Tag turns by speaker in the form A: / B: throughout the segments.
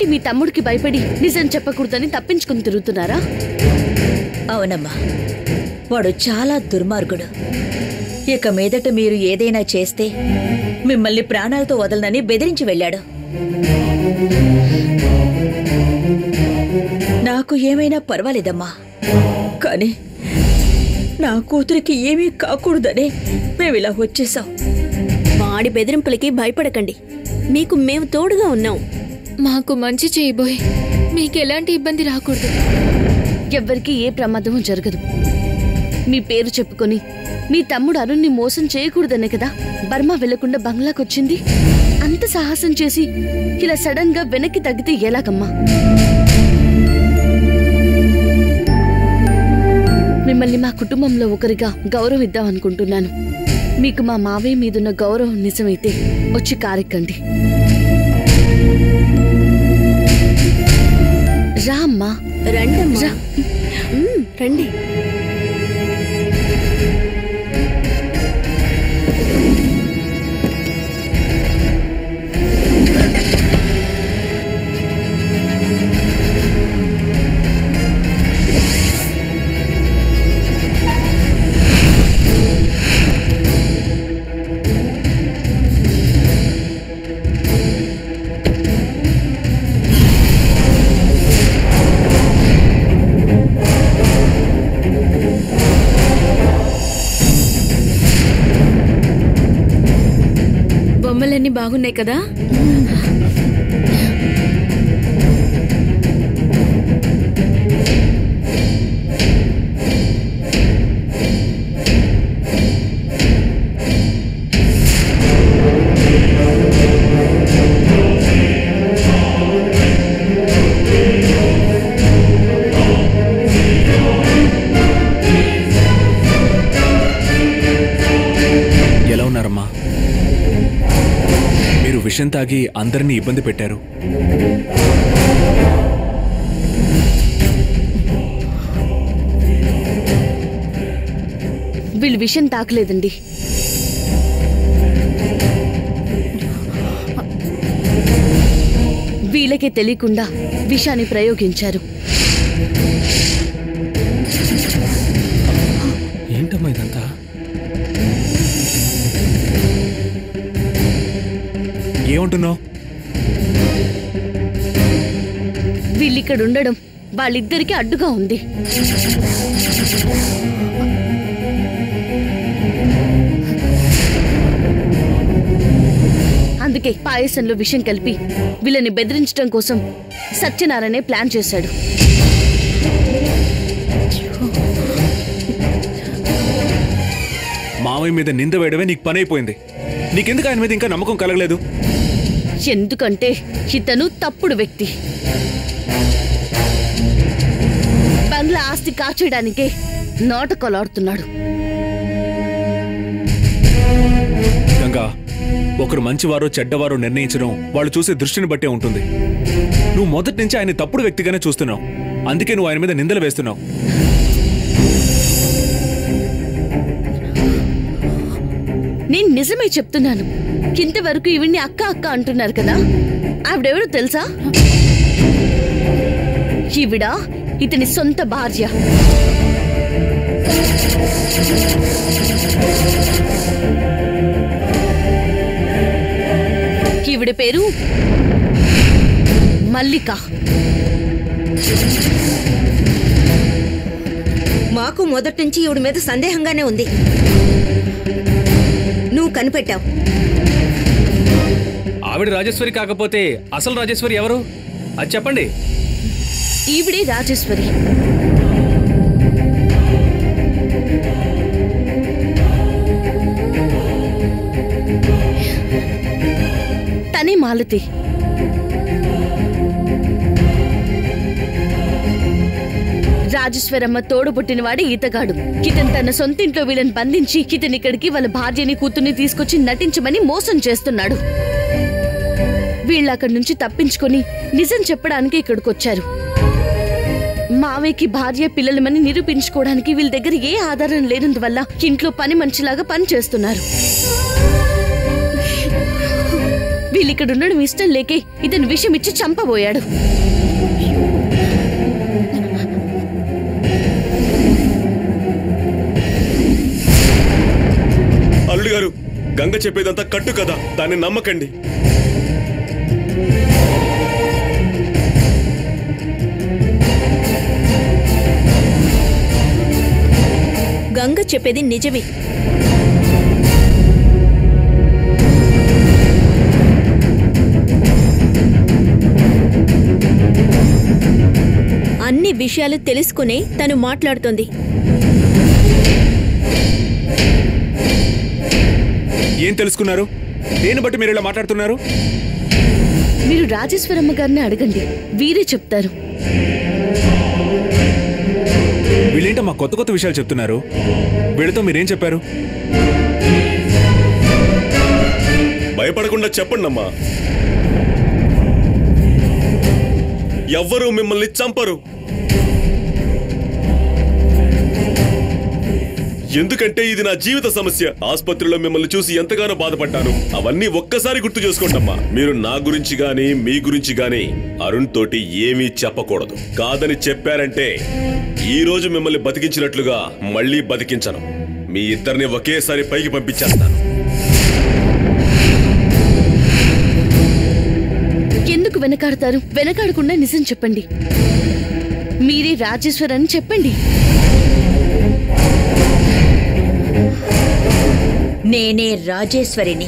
A: మీ తమ్ముడికి భయపడి నిజం చెప్పకూడదని తప్పించుకుని తిరుగుతున్నారా
B: అవునమ్మా వాడు చాలా దుర్మార్గుడు ఇక మీదట మీరు ఏదైనా చేస్తే మిమ్మల్ని ప్రాణాలతో వదలనని బెదిరించి వెళ్ళాడు నాకు ఏమైనా పర్వాలేదమ్మా కానీ నా కూతురికి ఏమీ కాకూడదని మేమిలా వచ్చేసాం
C: వాడి బెదిరింపులకి భయపడకండి మీకు మేము తోడుగా ఉన్నాం
D: మాకు మంచి చేయబోయ్ మీకు ఎలాంటి ఇబ్బంది రాకూడదు
A: ఎవ్వరికీ ఏ ప్రమాదము జరగదు మీ పేరు చెప్పుకొని మీ తమ్ముడు అరుణ్ని మోసం చేయకూడదనే కదా బర్మా వెళ్లకుండా బంగ్లాకొచ్చింది అంత సాహసం చేసి ఇలా సడన్ గా వెనక్కి తగ్గితే ఎలాగమ్మా మిమ్మల్ని మా కుటుంబంలో ఒకరిగా గౌరవిద్దాం అనుకుంటున్నాను మీకు మా మావయ్య మీదున్న గౌరవం నిజమైతే వచ్చి కారెక్కండి రా అమ్మా
C: రండమ్మా
A: రా.
C: ఉమ్, రండి
D: బొమ్మలన్నీ బాగున్నాయి కదా
E: ఎలా ఉన్నారమ్మా మీరు విషం తాగి అందరినీ ఇబ్బంది పెట్టారు
A: వీళ్ళు విషయం తాకలేదండి వీళ్ళకే తెలియకుండా విషాన్ని ప్రయోగించారు
E: ఏంటమ్మా ఇదంతా ఏమంటున్నావు
A: వీళ్ళిక్కడ ఉండడం వాళ్ళిద్దరికీ అడ్డుగా ఉంది అందుకే పాయసంలో విషం కలిపి వీళ్ళని బెదిరించడం కోసం సత్యనారాయణే ప్లాన్ చేశాడు
E: మామయ్య మీద నింద వేయడమే నీకు పని అయిపోయింది నీకెందుకు ఆయన మీద ఇంకా నమ్మకం కలగలేదు
A: ఎందుకంటే ఇతను తప్పుడు వ్యక్తి బంగ్లా ఆస్తి కాచేయడానికే నాటకాలాడుతున్నాడు
E: గంగా ఒకరు మంచివారో చెడ్డవారో నిర్ణయించడం వాళ్ళు చూసే దృష్టిని బట్టే ఉంటుంది నువ్వు మొదటి నుంచి ఆయన తప్పుడు వ్యక్తిగానే చూస్తున్నావు అందుకే నువ్వు ఆయన మీద నిందలు వేస్తున్నావు
A: నేను నిజమే చెప్తున్నాను ఇంతవరకు ఈవిడ్ని అక్క అక్క అంటున్నారు కదా ఆవిడెవరో తెలుసా ఈవిడ ఇతని సొంత భార్య ఈవిడ పేరు మల్లిక
F: మాకు మొదటి నుంచి ఈవిడ మీద సందేహంగానే ఉంది నువ్వు కనిపెట్టావు
G: ఆవిడ రాజేశ్వరి కాకపోతే అసలు రాజేశ్వరి ఎవరు అది చెప్పండి
A: ఈవిడే రాజేశ్వరి తనే మాలతి రాజేశ్వరమ్మ తోడు పుట్టినవాడే ఈతగాడు ఇతను తన సొంతింట్లో వీళ్ళని బంధించి ఇతని ఇక్కడికి వాళ్ళ భార్యని కూతుర్ని తీసుకొచ్చి నటించమని మోసం చేస్తున్నాడు వీళ్ళు అక్కడి నుంచి తప్పించుకొని నిజం చెప్పడానికి ఇక్కడికి వచ్చారు మావయ్యకి భార్య పిల్లలమని నిరూపించుకోవడానికి వీళ్ళ దగ్గర ఏ ఆధారం లేనందువల్ల ఇంట్లో పని మనిషిలాగా పని చేస్తున్నారు వీళ్ళు ఇక్కడ ఉండడం ఇష్టం లేకే ఇతను విషం ఇచ్చి చంపబోయాడు
H: అల్లుడు గారు గంగ చెప్పేదంతా కట్టు కదా దాన్ని నమ్మకండి
C: గంగ చెప్పేది నిజమే అన్ని విషయాలు తెలుసుకునే తను మాట్లాడుతోంది
E: ఏం తెలుసుకున్నారు దేని బట్టి మీరు ఇలా మాట్లాడుతున్నారు
A: మీరు రాజేశ్వరమ్మ గారిని అడగండి వీరే చెప్తారు
E: వీళ్ళేంటో మా కొత్త కొత్త విషయాలు చెప్తున్నారు వీళ్ళతో మీరేం చెప్పారు
H: భయపడకుండా చెప్పండి అమ్మా ఎవ్వరూ మిమ్మల్ని చంపరు ఎందుకంటే ఇది నా జీవిత సమస్య ఆసుపత్రిలో మిమ్మల్ని చూసి ఎంతగానో బాధపడ్డాను అవన్నీ ఒక్కసారి గుర్తు చేసుకోండమ్మా మీరు నా గురించి గాని మీ గురించి గాని అరుణ్ తోటి ఏమీ చెప్పకూడదు కాదని చెప్పారంటే ఈ రోజు మిమ్మల్ని బతికించినట్లుగా మళ్ళీ బతికించను మీ ఇద్దరిని ఒకేసారి పైకి పంపించేస్తాను
A: ఎందుకు వెనకాడతారు వెనకాడకుండా నిజం చెప్పండి మీరే రాజేశ్వర్ అని చెప్పండి
B: నేనే రాజేశ్వరిని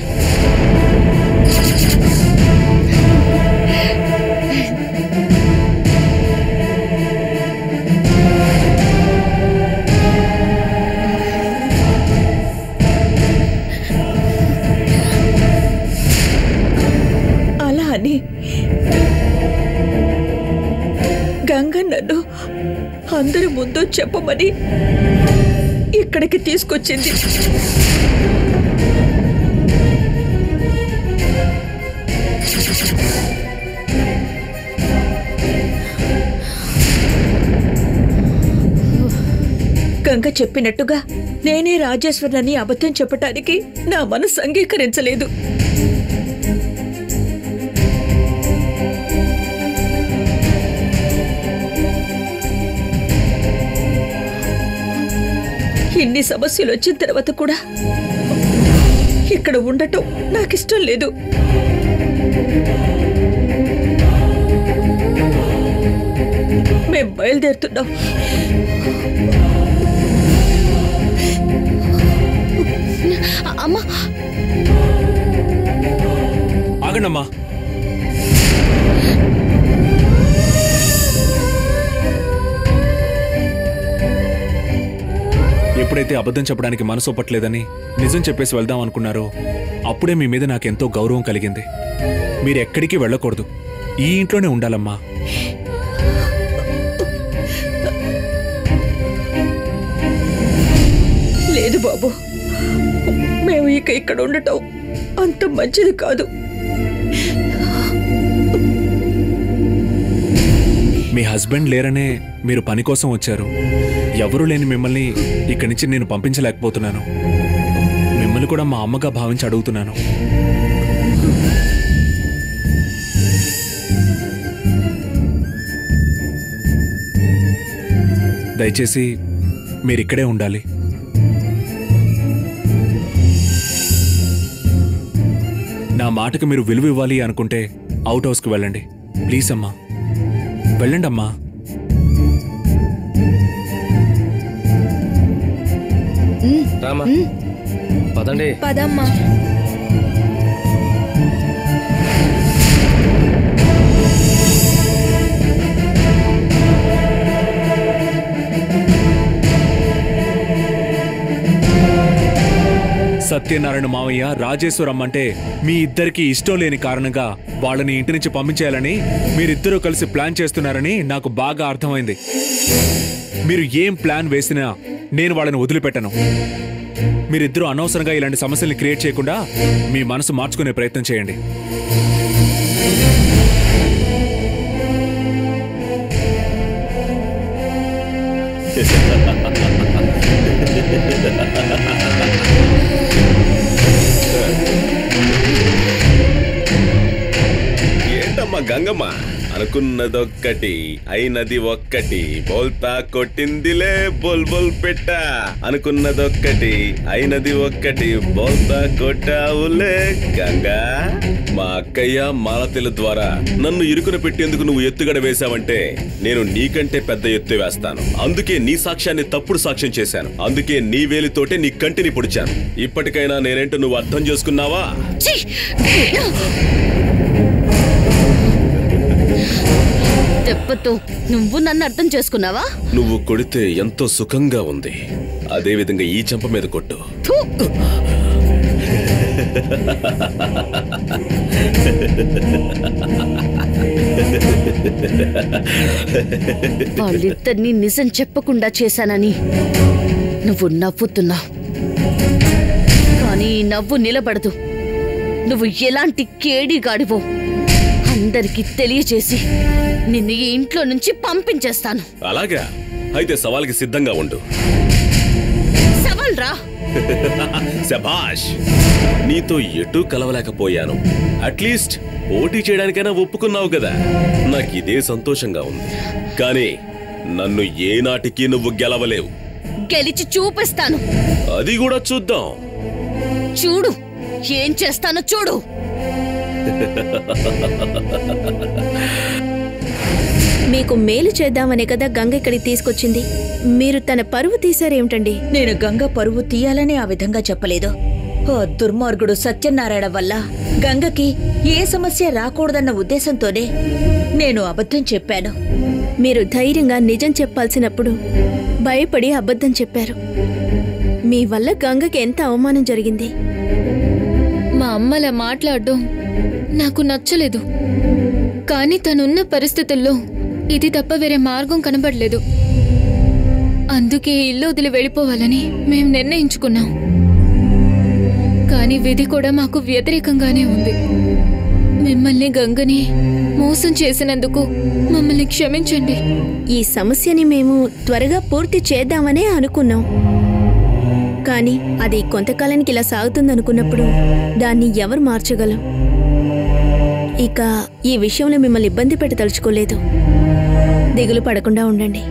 B: అలా అని గంగ నన్ను అందరి ముందు చెప్పమని ఇక్కడికి తీసుకొచ్చింది గంగ చెప్పినట్టుగా నేనే రాజేశ్వరని అబద్ధం చెప్పటానికి నా మనసు అంగీకరించలేదు ఇన్ని సమస్యలు వచ్చిన తర్వాత కూడా ఇక్కడ ఉండటం నాకు ఇష్టం లేదు మేం బయలుదేరుతున్నాం
A: అ- అమ్మా
E: ఆగండమ్మా ఎప్పుడైతే అబద్ధం చెప్పడానికి మనసు ఒప్పట్లేదని నిజం చెప్పేసి వెళ్దాం అనుకున్నారో అప్పుడే మీ మీద నాకెంతో గౌరవం కలిగింది మీరు ఎక్కడికి వెళ్ళకూడదు ఈ ఇంట్లోనే ఉండాలమ్మా
B: లేదు బాబు మేము ఇక ఇక్కడ ఉండటం అంత మంచిది కాదు
E: మీ హస్బెండ్ లేరనే మీరు పని కోసం వచ్చారు ఎవరూ లేని మిమ్మల్ని ఇక్కడి నుంచి నేను పంపించలేకపోతున్నాను మిమ్మల్ని కూడా మా అమ్మగా భావించి అడుగుతున్నాను దయచేసి మీరు ఇక్కడే ఉండాలి నా మాటకు మీరు విలువ ఇవ్వాలి అనుకుంటే అవుట్ హౌస్కి వెళ్ళండి ప్లీజ్ అమ్మా వెళ్ళండి అమ్మా
G: రామా పదండి
D: పదమ్మా
E: సత్యనారాయణ మావయ్య రాజేశ్వరం అంటే మీ ఇద్దరికి ఇష్టం లేని కారణంగా వాళ్ళని ఇంటి నుంచి పంపించేయాలని మీరిద్దరూ కలిసి ప్లాన్ చేస్తున్నారని నాకు బాగా అర్థమైంది మీరు ఏం ప్లాన్ వేసినా నేను వాళ్ళని వదిలిపెట్టను మీరిద్దరూ అనవసరంగా ఇలాంటి సమస్యల్ని క్రియేట్ చేయకుండా మీ మనసు మార్చుకునే ప్రయత్నం చేయండి
H: గంగమ్మ అనుకున్నదొక్కటి అయినది ఒక్కటి బోల్తా కొట్టిందిలే బోల్ బోల్ పెట్ట అనుకున్నదొక్కటి అయినది ఒక్కటి బోల్తా కొట్టావులే గంగా మా అక్కయ్య మాలతిల ద్వారా నన్ను ఇరుకున పెట్టేందుకు నువ్వు ఎత్తుగడ వేశావంటే నేను నీకంటే పెద్ద ఎత్తు వేస్తాను అందుకే నీ సాక్ష్యాన్ని తప్పుడు సాక్ష్యం చేశాను అందుకే నీ వేలితోటే నీ కంటిని పొడిచాను ఇప్పటికైనా నేనేంటో నువ్వు అర్థం చేసుకున్నావా
A: ఛీ! దెబ్బతో నువ్వు నన్ను అర్థం చేసుకున్నావా
H: నువ్వు కొడితే ఎంతో సుఖంగా ఉంది అదే విధంగా ఈ చెంప మీద కొట్టు
A: థూ! వాళ్ళిద్దరినీ నిజం చెప్పకుండా చేశానని నువ్వు నవ్వుతున్నావు కానీ ఈ నవ్వు నిలబడదు నువ్వు ఎలాంటి కేడిగాడివో అందరికీ తెలియచేసి నిన్ను ఈ ఇంట్లో నుంచి పంపించేస్తాను
H: అలాగా అయితే సవాల్కి సిద్ధంగా ఉండు
A: సవాల్ రా
H: శభాష్ నీతో ఎటూ కలవలేకపోయాను అట్లీస్ట్ పోటీ చేయడానికైనా ఒప్పుకున్నావు కదా నాకు ఇదే సంతోషంగా ఉంది కానీ నన్ను ఏనాటికి నువ్వు గెలవలేవు
A: గెలిచి చూపిస్తాను
H: అది కూడా చూద్దాం
A: చూడు ఏం చేస్తానో చూడు
C: మీకు మేలు చేద్దామనే కదా గంగ ఇక్కడికి తీసుకొచ్చింది మీరు తన పరువు తీశారేమిటండి
B: నేను గంగ పరువు తీయాలని ఆ విధంగా చెప్పలేదు ఓ దుర్మార్గుడు సత్యనారాయణ వల్ల గంగకి ఏ సమస్య రాకూడదన్న ఉద్దేశంతోనే నేను అబద్ధం చెప్పాను
C: మీరు ధైర్యంగా నిజం చెప్పాల్సినప్పుడు భయపడి అబద్ధం చెప్పారు మీ వల్ల గంగకి ఎంత అవమానం జరిగింది
D: మా అమ్మలా మాట్లాడడం నాకు నచ్చలేదు కానీ తనున్న పరిస్థితుల్లో ఇది తప్ప వేరే మార్గం కనబడలేదు అందుకే ఈ ఇల్లు వదిలి వెళ్ళిపోవాలని మేము నిర్ణయించుకున్నాం కానీ విధి కూడా మాకు వ్యతిరేకంగానే ఉంది మిమ్మల్ని గంగని మోసం చేసినందుకు మమ్మల్ని క్షమించండి
C: ఈ సమస్యని మేము త్వరగా పూర్తి చేద్దామనే అనుకున్నాం కానీ అది కొంతకాలానికి ఇలా సాగుతుందనుకున్నప్పుడు దాన్ని ఎవరు మార్చగలం ఇక ఈ విషయంలో మిమ్మల్ని ఇబ్బంది పెట్టి తలుచుకోలేదు దిగులు పడకుండా ఉండండి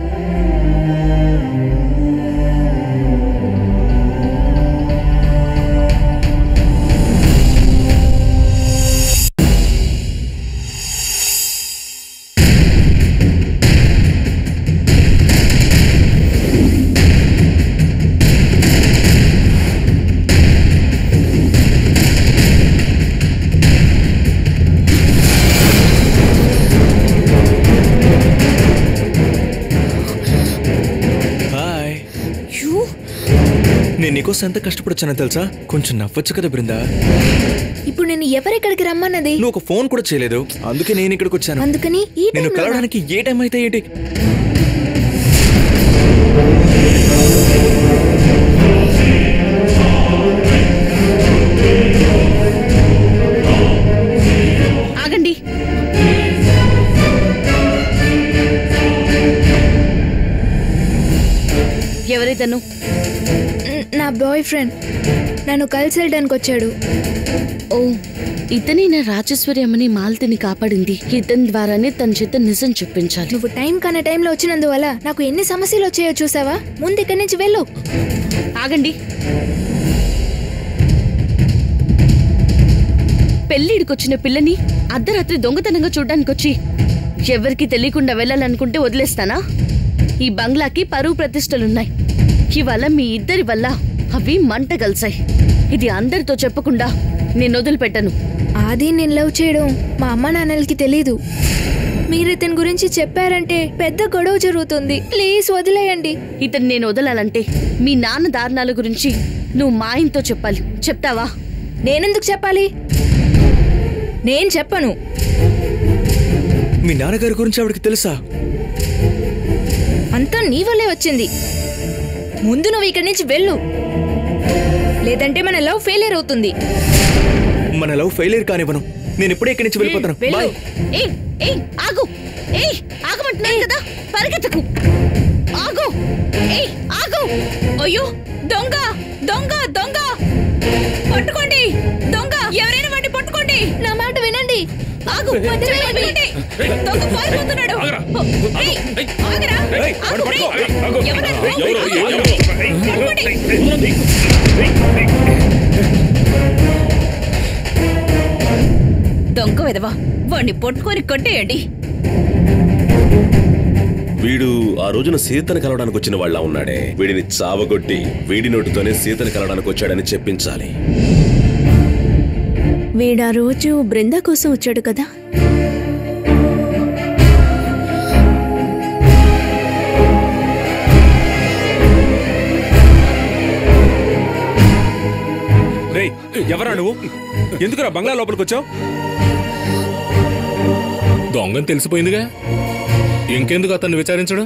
I: హాయ్ నేను నీకోసం ఎంత కష్టపడొచ్చానో తెలుసా కొంచెం నవ్వచ్చు కదా బృందా
D: ఇప్పుడు నేను ఎవరెక్కడికి రమ్మన్నది
I: నువ్వు ఒక ఫోన్ కూడా చేయలేదు అందుకే నేను ఇక్కడికి వచ్చాను
D: అందుకని ఈ
I: నేను
D: టైంలోనా?
I: కలవడానికి ఏ టైం అయితే ఏంటి
A: ఆగండి ఎవరైతను
D: న- నా బాయ్ ఫ్రెండ్ నన్ను కలిసి వెళ్ళడానికి వచ్చాడు
A: ఓ ఇతనే నా రాజేశ్వరి అమ్మని మాలతిని కాపాడింది ఇతని ద్వారానే తన చేత నిజం చెప్పించాలి
D: నువ్వు టైం కన్నా టైంలో వచ్చినందువల్ల నాకు ఎన్ని సమస్యలు వచ్చాయో చూసావా ముందు ఇక్కడి నుంచి వెళ్ళు
A: ఆగండి పెళ్ళిడికొచ్చిన పిల్లని అర్ధరాత్రి దొంగతనంగా చూడ్డానికి వచ్చి ఎవరికి తెలియకుండా వెళ్ళాలనుకుంటే వదిలేస్తానా ఈ బంగ్లాకి పరువు ప్రతిష్టలున్నాయి ఇవాళ మీ ఇద్దరి వల్ల అవి మంట కలిసాయి ఇది అందరితో చెప్పకుండా నేను వదిలిపెట్టను
D: ఆది నేను లవ్ చేయడం మా అమ్మ నాన్నలకి తెలీదు మీరు ఇతని గురించి చెప్పారంటే పెద్ద గొడవ జరుగుతుంది ప్లీజ్ వదిలేయండి
A: ఇతను నేను వదలాలంటే మీ నాన్న దారుణాల గురించి నువ్వు మా ఆయనతో చెప్పాలి చెప్తావా
D: నేనెందుకు చెప్పాలి నేను చెప్పను
I: మీ నాన్నగారి గురించి ఆవిడకి తెలుసా
D: అంతా నీ వల్లే వచ్చింది ముందు నువ్వు ఇక్కడి నుంచి వెళ్ళు లేదంటే మన లవ్ ఫెయిలియర్ అవుతుంది
I: మన లవ్ ఫెయిలియర్ కానివ్వను నేను ఇప్పుడే ఇక్కడి నుంచి వెళ్ళిపోతాను
D: వెళ్ళు
I: బాయ్
A: ఏయ్ ఏయ్ ఆగు ఏయ్ ఆగమంటున్నాను కదా పరిగెత్తకు ఆగు ఏయ్ ఆగు అయ్యో దొంగ దొంగ దొంగ పట్టుకోండి దొంగ ఎవరైనా వాడిని పట్టుకోండి
D: నా మాట వినండి
A: ఆగు వదిలేయండి. దొంగ పారిపోతున్నాడు. ఏయ్, ఆగరా.
E: ఏయ్, వాడు పట్టుకో.
A: ఆగు. ఎవరు?
H: ఎవరు? ఎవరు?
A: పట్టుకోండి. దొంగ విధవా వాణ్ణి పట్టుకొని కొట్టేయండి
H: వీడు ఆ రోజున సీతను కలవడానికి వచ్చిన వాళ్ళ ఉన్నాడే వీడిని చావగొట్టి వీడి నోటితోనే సీతను కలవడానికి వచ్చాడని చెప్పించాలి
C: వీడా రోజు బృందా కోసం వచ్చాడు కదా
E: రేయ్ ఎవరా నువ్వు ఎందుకురా బంగ్లా లోపలికి వచ్చావు
G: దొంగని తెలిసిపోయిందిగా ఇంకెందుకు అతన్ని విచారించడం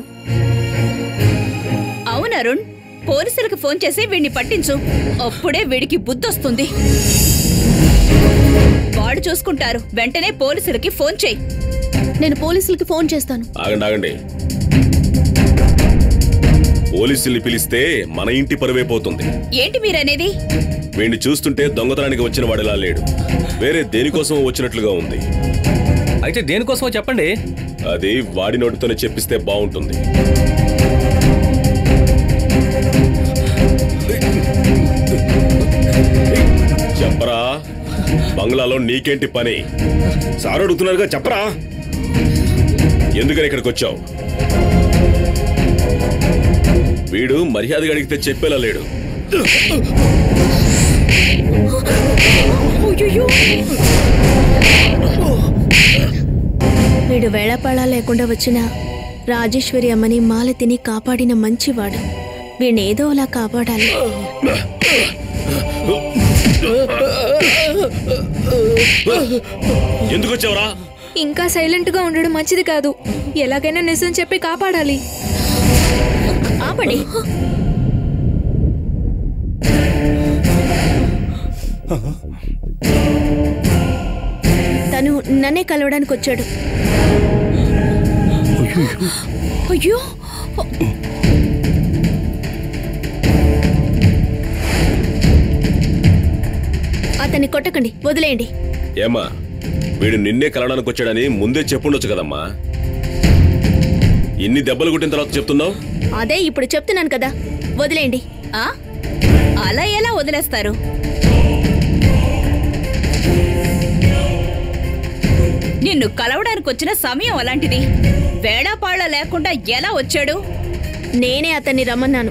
A: అవును అరుణ్ పోలీసులకు ఫోన్ చేసి వీడిని పట్టించు అప్పుడే వీడికి బుద్ధొస్తుంది వాడు చూసుకుంటారు వెంటనే పోలీసులకి ఫోన్ చేయి
C: నేను పోలీసులకి ఫోన్ చేస్తాను
H: ఆగండి ఆగండి పోలీసుల్ని పిలిస్తే మన ఇంటి పరువైపోతుంది
A: ఏంటి మీరనేది
H: వీడిని చూస్తుంటే దొంగతనానికి వచ్చిన వాడిలా లేడు వేరే దేనికోసం వచ్చినట్లుగా ఉంది
G: అయితే దేనికోసమో చెప్పండి
H: అది వాడి నోటితోనే చెప్పిస్తే బాగుంటుంది చెప్పరా బంగ్లాలో నీకేంటి పని సార్ అడుగుతున్నారుగా చెప్పరా ఎందుకని ఇక్కడికి వచ్చావు వీడు మర్యాదగా అడిగితే చెప్పేలా లేడు
C: వీడు వేళపాళా లేకుండా వచ్చిన రాజేశ్వరి అమ్మని మాలతిని కాపాడిన మంచివాడు వీడిని ఏదో అలా కాపాడాలి
H: ఎందుకు వచ్చావురా
D: ఇంకా సైలెంట్ గా ఉండడం మంచిది కాదు ఎలాగైనా నిజం చెప్పి కాపాడాలి
C: ఆపండి తను నన్నే కలవడానికి వచ్చాడు
A: అయ్యో
C: అతన్ని కొట్టకండి వదిలేయండి
H: ఏమా వీడు నిన్నే కలవడానికి వచ్చాడని ముందే చెప్పుండొచ్చు కదమ్మా ఇన్ని దెబ్బలు కొట్టిన తర్వాత చెప్తున్నావు
C: అదే ఇప్పుడు చెప్తున్నాను కదా వదిలేయండి
A: ఆ? అలా ఎలా వదిలేస్తారు నిన్ను కలవడానికి వచ్చిన సమయం అలాంటిది వేళాపాళ్ళ లేకుండా ఎలా వచ్చాడు
C: నేనే అతన్ని రమ్మన్నాను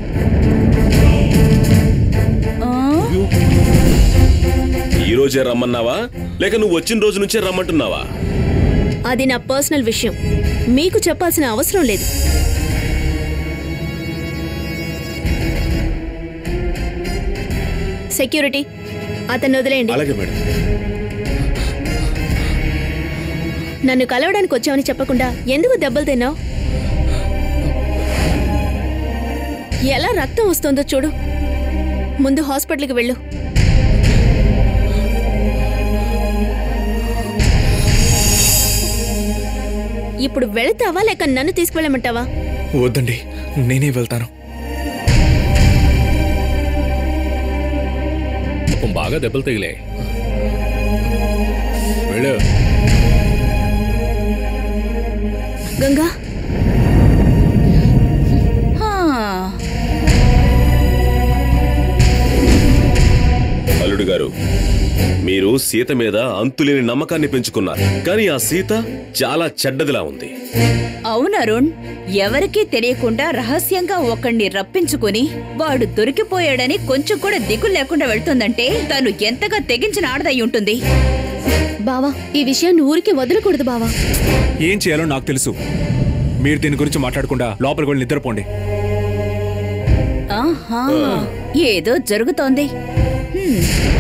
A: ఆ?
H: ఈ రోజే రమ్మన్నావా లేక నువ్వు వచ్చిన రోజు నుంచే రమ్మంటున్నావా
C: అది నా పర్సనల్ విషయం మీకు చెప్పాల్సిన అవసరం లేదు సెక్యూరిటీ అతన్ని వదిలేయండి
I: అలాగే మేడం
C: నన్ను కలవడానికి వచ్చావని చెప్పకుండా ఎందుకు దెబ్బలు తిన్నావు ఎలా రక్తం వస్తుందో చూడు ముందు హాస్పిటల్కి వెళ్ళు ఇప్పుడు వెళతావా లేక నన్ను తీసుకువెళ్ళమంటావా
I: వద్దండి నేనే వెళ్తాను
G: పాపం బాగా దెబ్బలు తగిలే వెళ్ళు
C: గంగా
A: హా.
H: అల్లుడు గారు మీరు సీత మీద అంతులేని నమ్మకాన్ని పెంచుకున్నారు కానీ ఆ సీత చాలా చెడ్డదిలా ఉంది
A: అవును అరుణ్ ఎవరికీ తెలియకుండా రహస్యంగా ఒకణ్ణి రప్పించుకుని వాడు దొరికిపోయాడని కొంచెం కూడా దిగులు లేకుండా వెళ్తుందంటే తను ఎంతగా తెగించిన ఆడదై ఉంటుంది
C: బావా ఈ విషయాన్ని ఊరికి వదలకూడదు బావా
E: ఏం చేయాలో నాకు తెలుసు మీరు దీని గురించి మాట్లాడకుండా లోపలికి వెళ్ళి నిద్రపోండి
A: ఆహా ఏదో జరుగుతోంది హ్మ్.